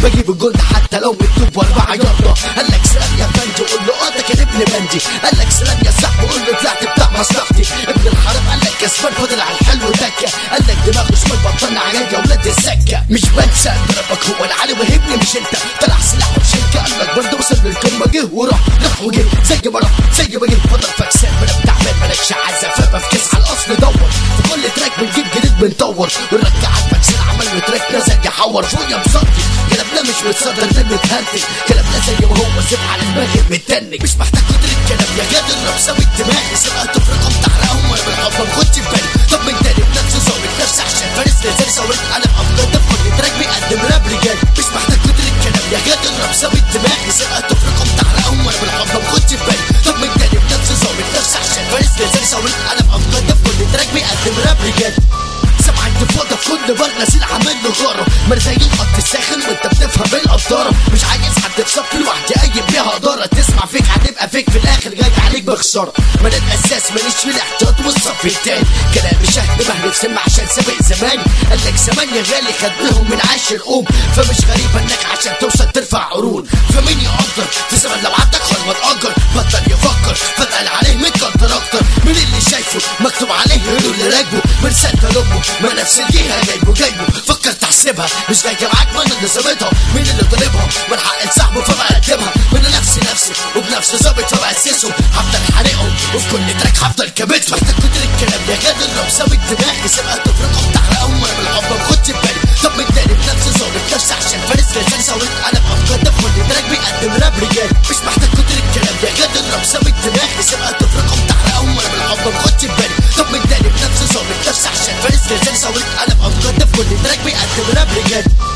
بجيب الجند حتى لو مكتوب واربعة يلا قال لك سلام يا فندي قول له اه ده كان ابن بندي قال لك سلام يا صاحبي قول له طلعت بتاع مصلحتي ابن الحرام قال لك كسبان فضل على الحلو دكه قال لك دماغه شمال بطلنا عليا يا ولاد السكه مش بنسى ضربك هو العلي وهبني مش انت طلع سلاح وشنكه قال لك برضه وصل للقمه جه وراح راح وجه زي ما راح زي ما جه فضل فاكسان بلا بتعمل مالكش عزه فبفكس على الاصل دور في كل تراك بنجيب جديد بنطور ونرجع على الفاكسين عمل له تراك نزل يحور فوق يا مصدي كلامنا مش متصدر ده متهنتج كلامنا زي ما هو سيب على دماغي متنك مش محتاج كتر الكلام يا جاد الرب سوي دماغي سبقت في رقم تحرقهم وانا بالحب ما باخدش في بالي طب من تاني بنفسي ظابط نفسي عشان فارس لازال صورت انا افضل ده في كل تراك بيقدم راب رجال مش محتاج كتر الكلام يا جاد الرب سوي دماغي سبقت في رقم تحرقهم وانا بالحب ما باخدش في بالي طب من تاني بنفسي ظابط نفسي عشان فارس لازال صورت انا افضل ده في كل تراك بيقدم راب رجال سمع انتفاضة في كل بر نسيل عامل له غارة مرزايين خط الساخن وانت بتفهم القدارة مش عايز حد في صف لوحدي قايم بيها قدارة تسمع فيك هتبقى فيك في الاخر جاي عليك بخسارة ما انا الاساس ماليش في الاحتياط والصف التاني كلامي شهد بهرب سمع عشان سابق زماني قال لك زمان يا غالي خدناهم من عاشر ام فمش غريب انك عشان توصل ترفع قرون فمين يقدر في زمن لو عندك خرم اتأجر بطل يفكر فتقل عليه متقدر اكتر من اللي شايفه مكتوب عليه يقولوا اللي راكبه من سنة لامه ما نفس الجهة جايبه جايبه فكر تحسبها مش جاية معاك ما انا اللي ظابطها مين اللي طالبها من حق صاحبه فبقدمها من نفسي نفسي وبنفسي ظابط فبأسسهم هفضل حارقهم وفي كل تراك هفضل كابتهم محتاج كتر الكلام يا غادر لو سابت دماغي سبقت تفرقهم تحرقهم وانا بالحب ما باخدش في بالي طب من تاني بنفسي ظابط نفسي عشان فارس لساني صورت انا بافكار ده في كل تراك بيقدم راب رجال مش محتاج كتر الكلام يا غادر لو سابت دماغي سبقت تفرقهم تحرقهم وانا بالحب ما باخدش في بالي طب من تاني بنفسي ظابط نفسي عشان فارس لساني صورت انا بافكار ده في كل تراك بيقدم راب رجال